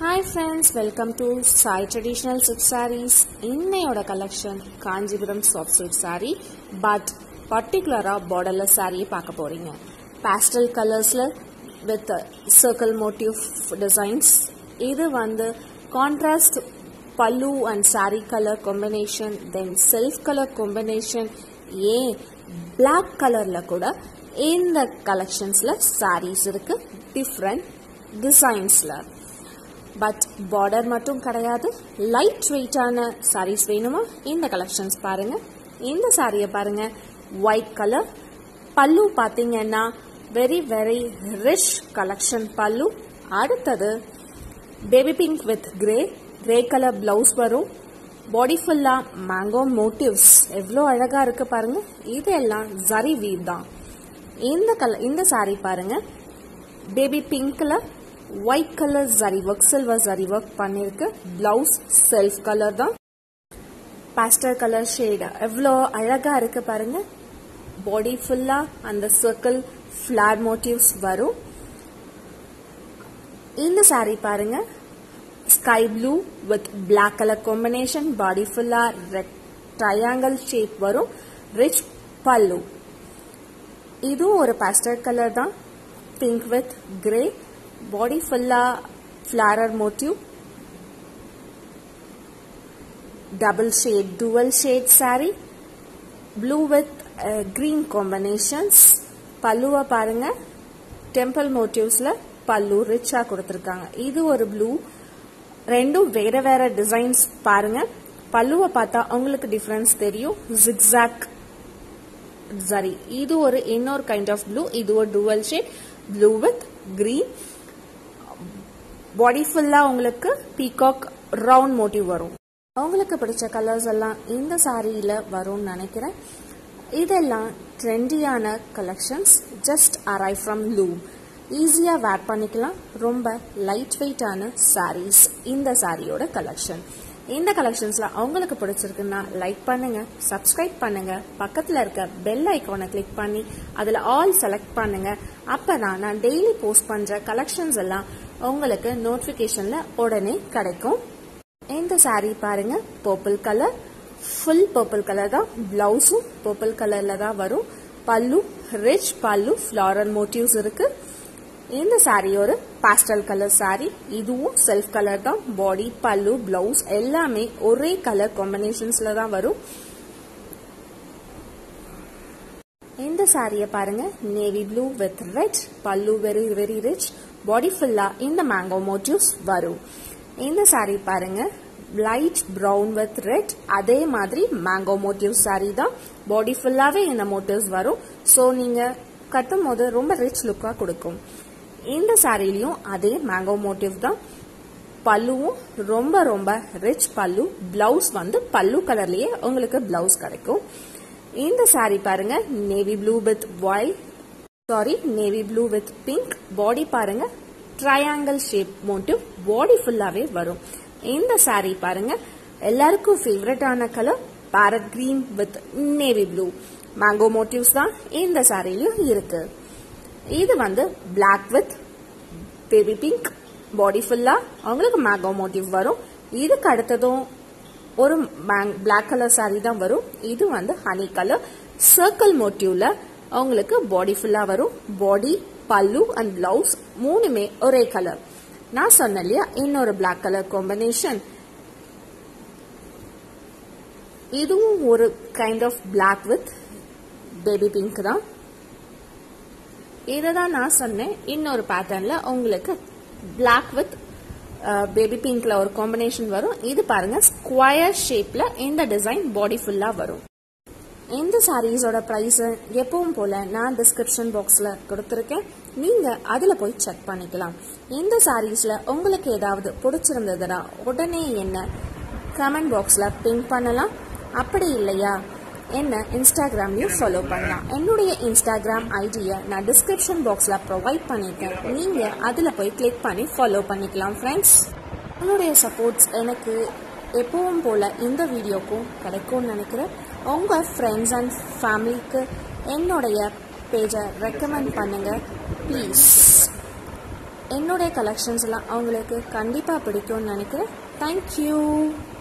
hi friends welcome to Sai traditional silk sarees இன்னையோட collection Kanchipuram soft silk saree but பர்டிகுலராக borderless சாரியை பார்க்க போறீங்க பேஸ்டல் கலர்ஸில் வித் சர்க்கிள் மோட்டிவ் டிசைன்ஸ் இது வந்து contrast pallu and saree colour combination then self colour combination ஏன் பிளாக் கலரில் கூட இந்த கலெக்ஷன்ஸில் சாரீஸ் இருக்கு டிஃப்ரெண்ட் டிசைன்ஸில் பட் பார்டர் மட்டும் கிடையாது லைட் வெயிட்டான சாரீஸ் வேணுமா இந்த கலெக்ஷன்ஸ் பாருங்க இந்த சாரியை பாருங்க ஒயிட் கலர் பல்லு பார்த்தீங்கன்னா very very rich collection pallu அடுத்தது baby pink with grey grey colour blouse வரும் பாடி ஃபுல்லா மேங்கோ மோட்டிவ்ஸ் எவ்வளோ அழகா இருக்கு பாருங்க இதெல்லாம் ஜரி வீவ் தான் இந்த கலர் இந்த சாரி பாருங்க பேபி பிங்க்ல white colour zari work silver zari work பண்ணிருக்கு பிளவுஸ் செல்ஃப் கலர் தான் பாஸ்டர் கலர் ஷேடு எவ்வளோ அழகா இருக்கு பாருங்க பாடி ஃபுல்லா அந்த சர்க்கிள் ஃபிளார் மோட்டிவ்ஸ் வரும் இந்த சாரி பாருங்க sky blue with black colour combination body ஃபுல்லா ட்ரையாங்கிள் ஷேப் வரும் ரிச் பல்லு இதுவும் ஒரு பாஸ்டர் கலர் தான் பிங்க் வித் கிரே பாடி ஃபுல்லா floral motif double shade dual shade saree blue with green combinations பல்லுவை பாருங்க டெம்பிள் மோட்டிவ்ஸ்ல பல்லு ரிச்சா கொடுத்துருக்காங்க இது ஒரு ப்ளூ ரெண்டும் வேற வேற டிசைன்ஸ் பாருங்க பல்லுவை பார்த்தா உங்களுக்கு டிஃபரன்ஸ் தெரியும் ஜிக்ஸாக் சரி இது ஒரு இன்னொரு கைண்ட் ஆஃப் ப்ளூ இது ஒரு dual shade blue with green body ஃபுல்லா உங்களுக்கு பீகாக் ரவுண்ட் மோட்டிவ் வரும் உங்களுக்கு பிடிச்ச கலர்ஸ் எல்லாம் இந்த சாரியில வரும்னு நினைக்கிறேன் இதெல்லாம் ட்ரெண்டியான collections just arrive from loom ஈஸியா வேர் பண்ணிக்கலாம் ரொம்ப லைட் வெயிட்டான சாரீஸ் இந்த சாரியோட கலெக்ஷன் இந்த கலெக்ஷன்ஸ்ல அவங்களுக்கு பிடிச்சிருக்குன்னா லைக் பண்ணுங்க சப்ஸ்கிரைப் பண்ணுங்க பக்கத்துல இருக்க பெல் ஐக்கானை கிளிக் பண்ணி அதுல ஆல் செலக்ட் பண்ணுங்க அப்பதான் நான் டெய்லி போஸ்ட் பண்ற கலெக்ஷன்ஸ் எல்லாம் உங்களுக்கு நோட்டிபிகேஷன்ல உடனே கிடைக்கும் இந்த சாரீ பாருங்க purple colour full purple colour தான் பிளவுஸும் பர்பிள் கலர்ல தான் வரும் பல்லு ரிச் பல்லு ஃபிளாரல் மோட்டிவ்ஸ் இருக்கு இந்த சாரி ஒரு பாஸ்டல் கலர் சாரி இதுவும் செல்ஃப் கலர் தான் பாடி பல்லு பிளவுஸ் எல்லாமே ஒரே கலர் காம்பினேஷன்ஸ்ல தான் வரும் இந்த சாரியை பாருங்க navy blue with red pallu very very rich body ஃபுல்லா இந்த மேங்கோ மோட்டிவ்ஸ் வரும் இந்த சாரி பாருங்க லைட் ப்ரௌன் வித் ரெட் அதே மாதிரி மேங்கோ மோட்டிவ் சாரி தான் பாடி ஃபுல்லாவே இந்த மோட்டிவ்ஸ் வரும் ஸோ நீங்க கட்டும் போது ரொம்ப ரிச் லுக்கா கொடுக்கும் இந்த சாரிலையும் அதே மேங்கோ மோட்டிவ் தான் பல்லுவும் ரொம்ப ரொம்ப ரிச் பல்லு பிளவுஸ் வந்து பல்லு கலர்லயே உங்களுக்கு பிளவுஸ் கிடைக்கும் இந்த சாரி பாருங்க navy blue with white saree navy blue with pink body பாருங்க ட்ரையாங்கிள் ஷேப் மோட்டிவ் பாடி ஃபுல்லாவே வரும் இந்த சாரி பாருங்க எல்லாருக்கும் ஃபேவரட்டான colour parrot green with navy blue mango motifs தான் இந்த சாரிலையும் இருக்கு இது வந்து black with baby pink body ஃபுல்லா அவங்களுக்கு மேங்கோ மோட்டிவ் வரும் இதுக்கு அடுத்ததும் ஒரு பிளாக் கலர் சாரி தான் வரும் இது வந்து ஹனி கலர் சர்க்கிள் மோட்டிவ்ல அவங்களுக்கு பாடி ஃபுல்லா வரும் பாடி பல்லு அண்ட் பிளவுஸ் மூணுமே ஒரே கலர் நான் சொன்னேன் இல்லையா இன்னொரு பிளாக் கலர் காம்பினேஷன் இதுவும் ஒரு kind of black with baby pink தான் இதை தான் நான் சொன்னேன் இன்னொரு பேட்டர்ன்ல உங்களுக்கு பிளாக் வித் பேபி பிங்க்ல ஒரு காம்பினேஷன் வரும் இது பாருங்க ஸ்கொயர் ஷேப்ல இந்த டிசைன் பாடி ஃபுல்லா வரும் இந்த சாரீஸோட ப்ரைஸ் எப்பவும் போல நான் டிஸ்கிரிப்ஷன் பாக்ஸ்ல கொடுத்துருக்கேன் நீங்க அதுல போய் செக் பண்ணிக்கலாம் இந்த சாரீஸ்ல உங்களுக்கு ஏதாவது பிடிச்சிருந்ததுன்னா உடனே என்ன கமெண்ட் பாக்ஸ்ல பிங்க் பண்ணலாம் அப்படி இல்லையா என்ன இன்ஸ்டாகிராம்லயும் ஃபாலோ பண்ணலாம் என்னுடைய இன்ஸ்டாகிராம் ஐடியை நான் டிஸ்கிரிப்ஷன் பாக்ஸ்ல ப்ரொவைட் பண்ணிருக்கேன் நீங்க அதுல போய் கிளிக் பண்ணி ஃபாலோ பண்ணிக்கலாம் ஃப்ரெண்ட்ஸ் உங்களுடைய சப்போர்ட்ஸ் எனக்கு எப்பவும் போல இந்த வீடியோக்கும் கிடைக்கும்னு நினைக்கிறேன் உங்க ஃப்ரெண்ட்ஸ் அண்ட் ஃபேமிலிக்கு என்னுடைய பேஜை ரெக்கமெண்ட் பண்ணுங்க ப்ளீஸ் என்னுடைய கலெக்ஷன்ஸ் எல்லாம் அவங்களுக்கு கண்டிப்பாக பிடிக்கும்னு நினைக்கிறேன் தேங்க்யூ